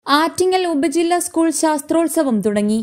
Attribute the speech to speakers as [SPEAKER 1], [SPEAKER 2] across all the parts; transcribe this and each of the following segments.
[SPEAKER 1] ആറ്റിങ്ങൽ ഉപജില്ലാ സ്കൂൾ ശാസ്ത്രോത്സവം തുടങ്ങി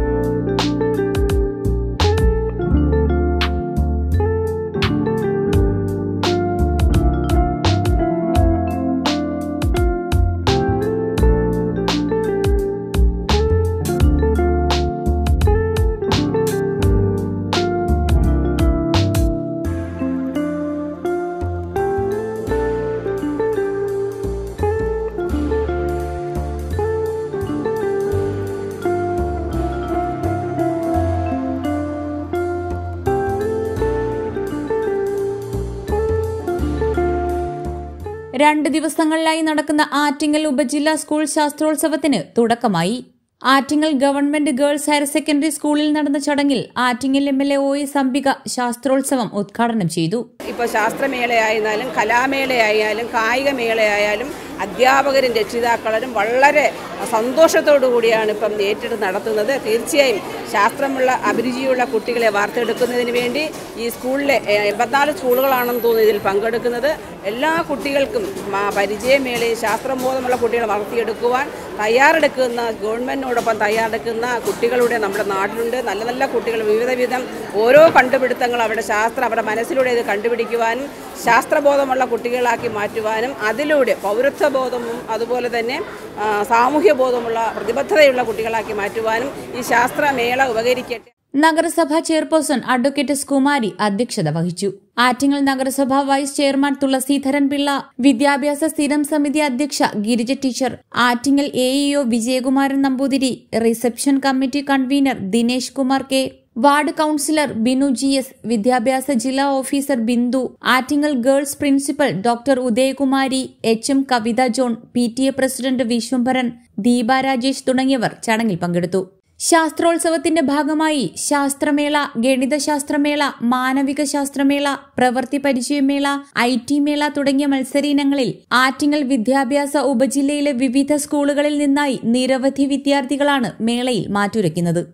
[SPEAKER 1] രണ്ട് ദിവസങ്ങളിലായി നടക്കുന്ന ആറ്റിങ്ങൽ ഉപജില്ലാ സ്കൂൾ ശാസ്ത്രോത്സവത്തിന് തുടക്കമായി Attingal government girls higher secondary സ്കൂളിൽ നടന്ന ചടങ്ങിൽ Attingal M L A O S Ambika ശാസ്ത്രോത്സവം ഉദ്ഘാടനം ചെയ്തു
[SPEAKER 2] ഇപ്പോൾ ശാസ്ത്രമേളയായിരുന്നാലും കലാമേളയായാലും കായിക മേളയായാലും അധ്യാപകരും രക്ഷിതാക്കളും വളരെ സന്തോഷത്തോടു കൂടിയാണ് ഇപ്പം ഏറ്റെടുത്ത് നടത്തുന്നത് തീർച്ചയായും ശാസ്ത്രമുള്ള അഭിരുചിയുള്ള കുട്ടികളെ വാർത്തെടുക്കുന്നതിന് വേണ്ടി ഈ സ്കൂളിലെ ഏഹ്, എൺപത്തിനാല് സ്കൂളുകളാണെന്ന് തോന്നുന്നു ഇതിൽ പങ്കെടുക്കുന്നത് എല്ലാ കുട്ടികൾക്കും മാ- പരിചയമേളയും ശാസ്ത്രബോധമുള്ള കുട്ടികളെ വളർത്തിയെടുക്കുവാൻ തയ്യാറെടുക്കുന്ന ഗവൺമെൻറ്റിനോടൊപ്പം തയ്യാറെടുക്കുന്ന കുട്ടികളുടെ നമ്മുടെ നാട്ടിലുണ്ട് നല്ല നല്ല കുട്ടികൾ വിവിധ വിധം ഓരോ കണ്ടുപിടുത്തങ്ങൾ അവരുടെ ശാസ്ത്രം അവരുടെ മനസ്സിലൂടെ ഇത് കണ്ടുപിടിക്കുവാനും ശാസ്ത്രബോധമുള്ള കുട്ടികളാക്കി മാറ്റുവാനും അതിലൂടെ പൗരത്വബോധവും അതുപോലെ തന്നെ ആ, സാമൂഹ്യ ബോധമുള്ള പ്രതിബദ്ധതയുള്ള കുട്ടികളാക്കി മാറ്റുവാനും ഈ ശാസ്ത്രമേള ഉപകരിക്കട്ടെ
[SPEAKER 1] നഗരസഭാ ചെയർപേഴ്സൺ അഡ്വക്കേറ്റ് എസ് കുമാരി അധ്യക്ഷത വഹിച്ചു ആറ്റിങ്ങൽ നഗരസഭാ വൈസ് ചെയർമാൻ തുളസീധരൻ പിള്ള വിദ്യാഭ്യാസ സ്ഥിരം സമിതി അധ്യക്ഷ Girija teacher Attingal A EO Vijayakumaran Namboothiri reception committee convener Dinesh Kumar K ward councillor Binu G S വിദ്യാഭ്യാസ ജില്ലാ officer Bindu Attingal girls principal doctor Udayakumari H M Kavitha John P T A president Viswambharan Deepa Rajesh തുടങ്ങിയവർ ചടങ്ങിൽ പങ്കെടുത്തു ശാസ്ത്രോത്സവത്തിന്റെ ഭാഗമായി ശാസ്ത്രമേള ഗണിതശാസ്ത്രമേള മാനവിക ശാസ്ത്രമേള പ്രവൃത്തി പരിചയമേള ഐ ടി മേള തുടങ്ങിയ മത്സര ഇനങ്ങളിൽ ആറ്റിങ്ങൽ വിദ്യാഭ്യാസ ഉപജില്ലയിലെ വിവിധ സ്കൂളുകളിൽ നിന്നായി നിരവധി വിദ്യാർത്ഥികളാണ് മേളയിൽ മാറ്റുരയ്ക്കുന്നത്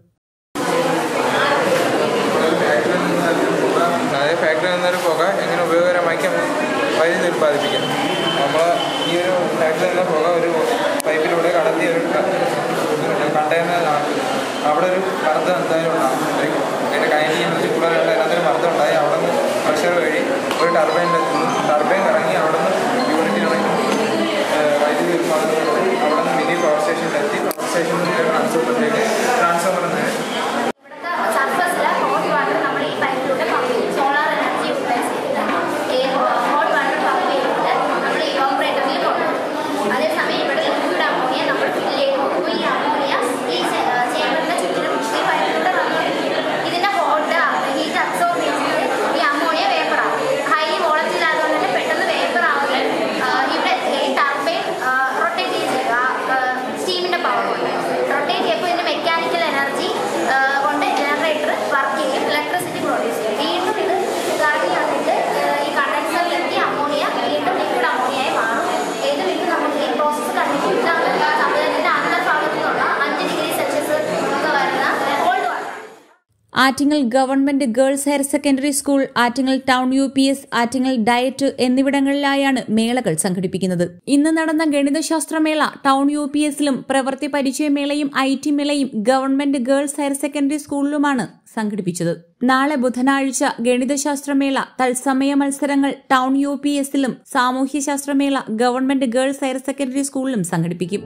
[SPEAKER 3] അതായത് ഫാക്ടറിയിൽ നിന്നൊരു പുക എങ്ങനെ ഉപയോഗകരമാക്കി വൈദ്യുതി ഉൽപ്പാദിപ്പിക്കാം നമ്മൾ ഈ ഒരു ഫാക്ടറിയിൽ നിന്ന് പുക ഒരു പൈപ്പിലൂടെ കടത്തി ഒരു കണ്ടെയ്നറിലാണ് അവിടെ ഒരു മർദ്ദം എന്തായാലും ഉണ്ടാകും അതിൻ്റെ കൈൻഡി എനർജി കൂടുതലായിട്ട് അതിനകത്തൊരു മർദ്ദം ഉണ്ടായി അവിടെ നിന്ന് പ്രഷർ വഴി ഒരു ടർബൈനിലെത്തുന്നു ടർബൈൻ കറങ്ങി അവിടെ നിന്ന് യൂണിറ്റ് കണക്കി വൈദ്യുതി ഉൽപ്പാദനം വഴി അവിടെ നിന്ന് മിനി പവർ സ്റ്റേഷനിലെത്തി പവർ സ്റ്റേഷനിൽ ട്രാൻസ്ഫോമറിലേക്ക് ട്രാൻസ്ഫോമർ നേരെ
[SPEAKER 4] സർഫസിൽ ഹോട്ട് വാട്ടർ നമ്മൾ ഈ പൈപ്പിലൂടെ പമ്പ് ചെയ്യും സോളാർ എനർജി യൂട്ടിലൈസ് ചെയ്തിട്ട് ഈ ഹോട്ട് വാട്ടർ പമ്പ് ചെയ്തിട്ട് നമ്മൾ ഈ ഓപ്പറേറ്ററിൽ കൊണ്ടുപോകും അതേസമയം ഇവിടെ ലിക്വിഡ് അമോണിയ നമ്മൾ ഫില്ല് ചെയ്ത് നോക്കുമ്പോൾ ഈ അമോണിയ ഈ ചേമ്പറിൻ്റെ ചുറ്റിനും ഈ പൈപ്പിലൂടെ വന്നു ഇതിൻ്റെ ഹോട്ട് ഹീറ്റ് അബ്സോർബ് ചെയ്തിട്ട് ഈ അമോണിയ വേപ്പറാവും ഹൈലി വോളറ്റിൽ ആയതുകൊണ്ട് തന്നെ പെട്ടെന്ന് വേപ്പർ ആവുകയും ഇവിടെ ഈ ടർബൈൻ റൊട്ടേറ്റ് ചെയ്യുക സ്റ്റീമിൻ്റെ പവർ കൊണ്ട് റൊട്ടേറ്റ് ചെയ്യുമ്പോൾ ഇതിൻ്റെ മെക്കാനിക്കൽ എനർജി കൊണ്ട് ജനറേറ്റർ വർക്ക് ചെയ്യും ഇലക്ട്രിസിറ്റി പ്രൊഡ്യൂസ് ചെയ്യും വീണ്ടും ഇത് കറങ്ങി വന്നിട്ട് ഏഹ്, ഈ കണ്ടൻസറിലെത്തി അമോണിയ വീണ്ടും ലിക്വിഡ് അമോണിയയായി മാറും ഇത് വീണ്ടും നമുക്ക് ഈ പ്രോസസ്സ് കണ്ടിന്യൂ സംവിധാനത്തിൻ്റെ അന്തർഭാഗത്തു നിന്നുള്ള അഞ്ച് ഡിഗ്രി സെൽഷ്യസ് ഒക്കെ വരുന്ന cold water
[SPEAKER 1] Attingal government girls higher secondary school Attingal town U P S Attingal DIET എന്നിവിടങ്ങളിലായാണ് മേളകൾ സംഘടിപ്പിക്കുന്നത് ഇന്ന് നടന്ന ഗണിതശാസ്ത്രമേള ടൗൺ യു പി എസിലും പ്രവൃത്തി പരിചയമേളയും ഐ ടി മേളയും ഗവൺമെന്റ് ഗേൾസ് ഹയർ സെക്കൻഡറി സ്കൂളിലുമാണ് സംഘടിപ്പിച്ചത് നാളെ ബുധനാഴ്ച ഗണിതശാസ്ത്രമേള തത്സമയ മത്സരങ്ങൾ ടൗൺ യു പി എസിലും സാമൂഹ്യശാസ്ത്രമേള ഗവൺമെന്റ് ഗേൾസ് ഹയർ സെക്കൻഡറി സ്കൂളിലും സംഘടിപ്പിക്കും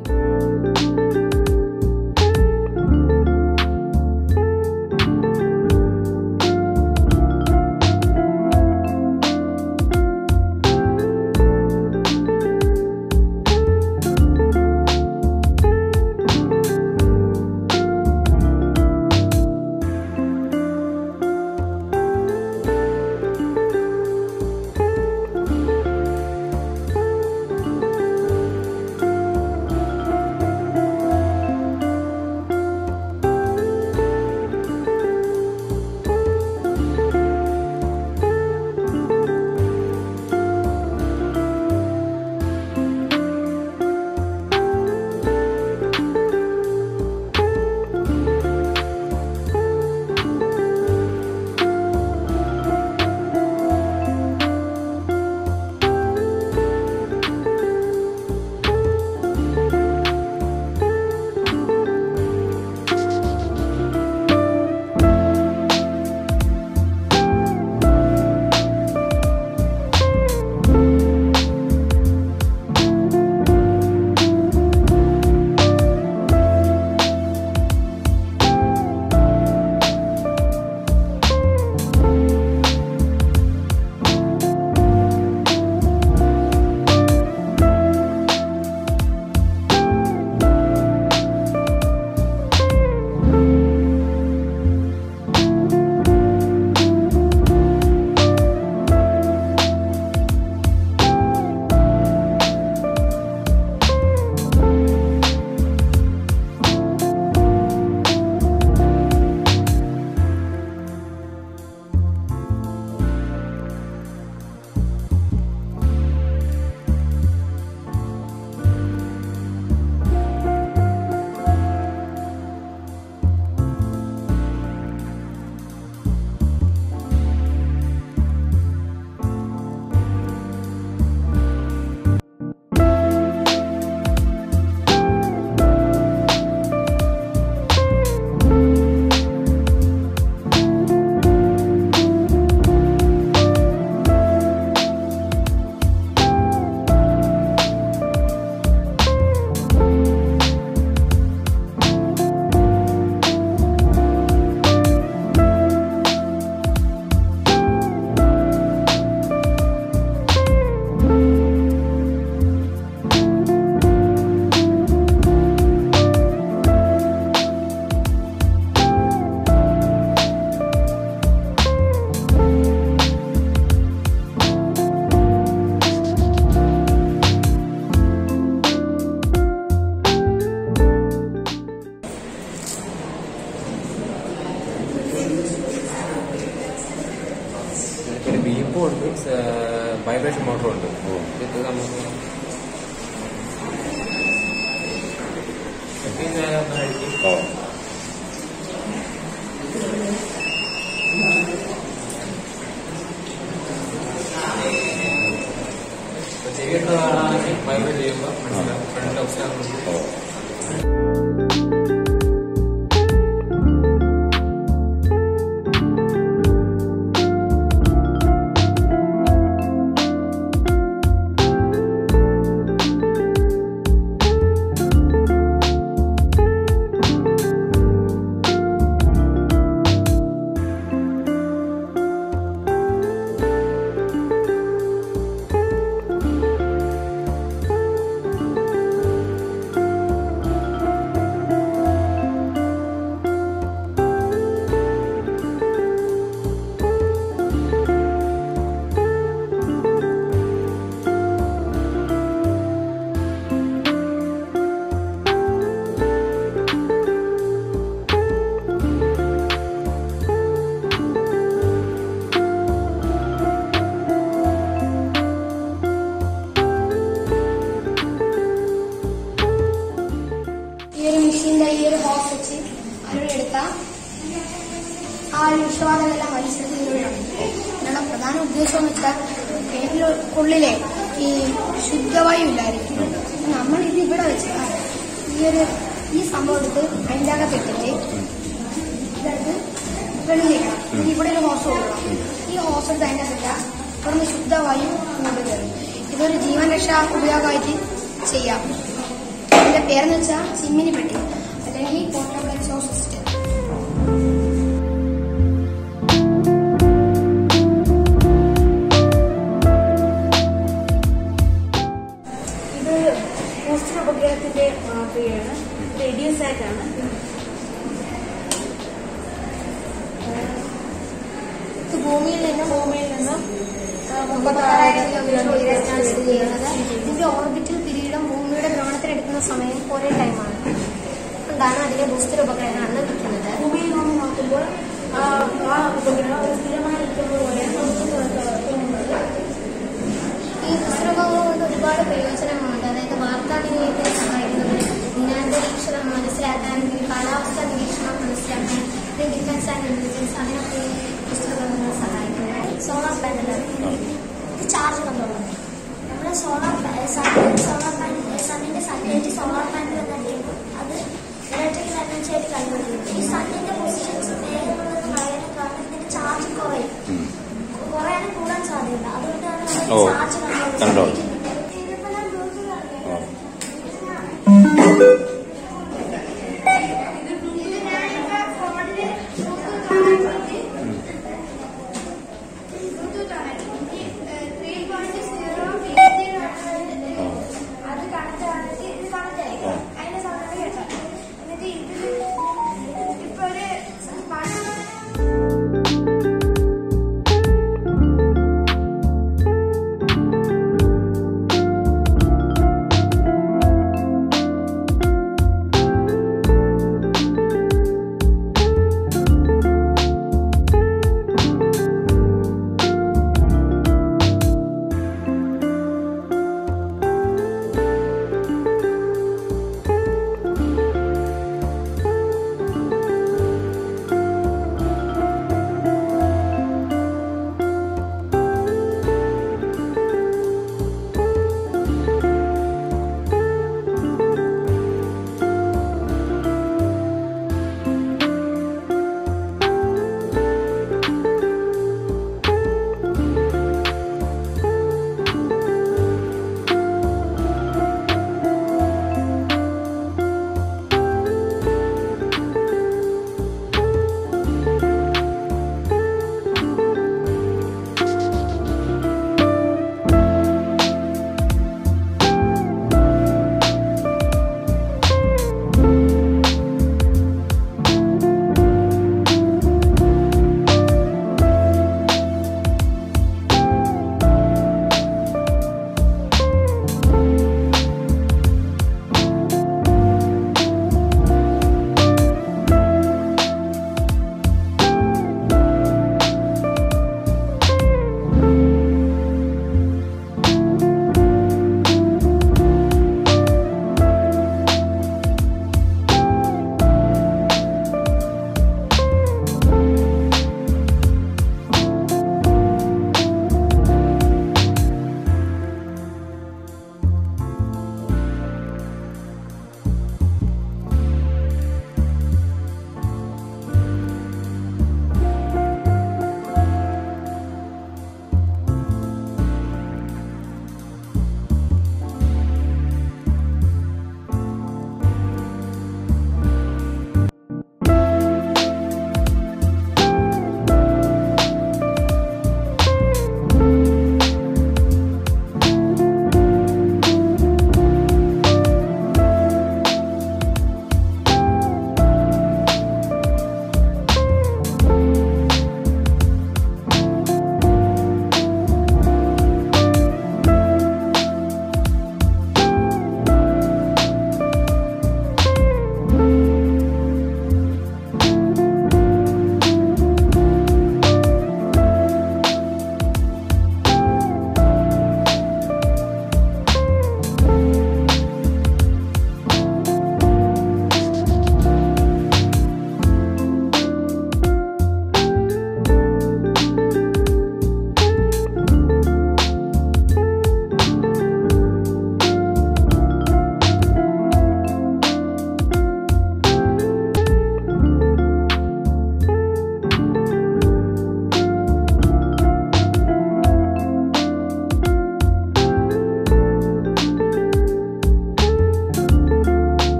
[SPEAKER 5] ഓ
[SPEAKER 3] ചെയ്യേണ്ട ആളാണെങ്കിൽ വൈബ്രേറ്റ് ചെയ്യുമ്പോൾ മനസ്സിലാവും ഫ്രണ്ട് ഓപ്ഷൻ
[SPEAKER 5] ഓ
[SPEAKER 6] ഈ ഒരു മെഷീന്റെ ഈ ഒരു ഹോസ് വെച്ച് അതിലൂടെ എടുത്താൽ ആ ഒരു വിഷവാതമെല്ലാം വലിച്ചെടുക്കുന്നതിലൂടെയാണ് ഇതിനുള്ള പ്രധാന ഉദ്ദേശം എന്ന് വെച്ചാൽ പേരിന്റെ ഉള്ളിലെ ഈ ശുദ്ധവായു ഇല്ലായിരിക്കും നമ്മൾ ഇത് ഇവിടെ വെച്ചാൽ ഈ ഒരു ഈ സംഭവം എടുത്ത് അതിൻ്റെ അകത്തിട്ടിട്ട് ഇതെടുത്ത് വെളിയിലേക്കണം ഇത് ഇവിടെ ഒരു ഹോസ് കൊടുക്കണം ഈ ഹോസ് എടുത്ത് അതിൻ്റെ അകത്തിട്ടാൽ ഇവിടുന്ന് ശുദ്ധവായു ഇങ്ങോട്ട് കയറും ഇതൊരു ജീവൻ രക്ഷാ ഉപയോഗമായിട്ട് ചെയ്യാം ഇതിന്റെ പേരെന്ന് വെച്ചാൽ ചിമ്മിനി പെട്ടി അല്ലെങ്കിൽ പോർട്ടബിൾ എക്സോസ്റ്റ് സിസ്റ്റം
[SPEAKER 7] ഇത് പോസ്റ്റർ ഉപഗ്രഹത്തിന്റെ മാതൃകയാണ് റേഡിയോ സാറ്റ് ആണ്
[SPEAKER 6] ഇത് ഭൂമിയിൽ നിന്ന്
[SPEAKER 7] ഭൂമിയിൽ നിന്നും
[SPEAKER 6] മുപ്പത്താറായിരം കിലോമീറ്റർ ഉയരത്തിലാണ് സ്ഥിതി ചെയ്യുന്നത് ഇതിന്റെ ഓർബിറ്റൽ പിരീഡും ഭൂമിയുടെ ഭ്രമണത്തിനെടുക്കുന്ന സമയം ഒരേ ടൈമാണ് അതുകൊണ്ടാണ് അതിനെ ബൂസ്റ്റർ ഉപഗ്രഹമാണെന്ന് വിളിക്കുന്നത്
[SPEAKER 7] ഭൂമിയിൽ നിന്ന് നോക്കുമ്പോൾ ആ ആ ഉപഗ്രഹം ഒരു സ്ഥിരമായി നിൽക്കുന്നത് പോലെയാണ് നമുക്ക് തോന്നുന്നത്
[SPEAKER 6] ഈ പുസ്തകങ്ങൾ കൊണ്ട് ഒരുപാട് പ്രയോജനങ്ങളുണ്ട് അതായത് വാർത്താ വിനിമയത്തിന് സഹായിക്കുന്നത് ദിനാന്തരീക്ഷണം മനസ്സിലാക്കാൻ പിന്നെ കാലാവസ്ഥ നിരീക്ഷണം മനസ്സിലാക്കാൻ പിന്നെ ഡിഫൻസ് ആൻഡ് ഇന്റലിജൻസ് അതിനൊക്കെ ഈ പുസ്തകങ്ങൾ സഹായിക്കുന്നത് സോളാർ പാനലാണ് ഇത് ചാർജ് കൺട്രോളാണ്
[SPEAKER 4] നമ്മുടെ സോളാർ സണ്ണിന്റെ സോളാർ പാനൽ സണ്ണിന്റെ സൺലൈറ്റ് സോളാർ പാനൽ എന്നറിയുമ്പോൾ അത് ഇലക്ട്രിക്കൽ എനർജി ആയിട്ട് കൺവേർട്ട് ചെയ്യും ഈ സണ്ണിന്റെ പൊസിഷൻസ് മേഘങ്ങളിലൊന്നും വളരാൻ കാരണം ഇതിന്റെ ചാർജ് കുറയും കുറയാനും കൂടാൻ സാധ്യതയുണ്ട് അതുകൊണ്ടാണ്
[SPEAKER 5] ഓ,
[SPEAKER 4] നമ്മൾ ചാർജ്
[SPEAKER 5] control. ഓ
[SPEAKER 4] അത് കണക്ട് ആണെങ്കിൽ ഇത് കണക്ട് ആയി
[SPEAKER 5] ആ.
[SPEAKER 4] അതിന്റെ സമയം കേട്ടോ എന്നിട്ട് ഇതിൽ ഇപ്പൊ ഒരു പാട്ട്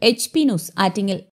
[SPEAKER 1] എച്ച് പി ന്യൂസ് ആറ്റിങ്ങൽ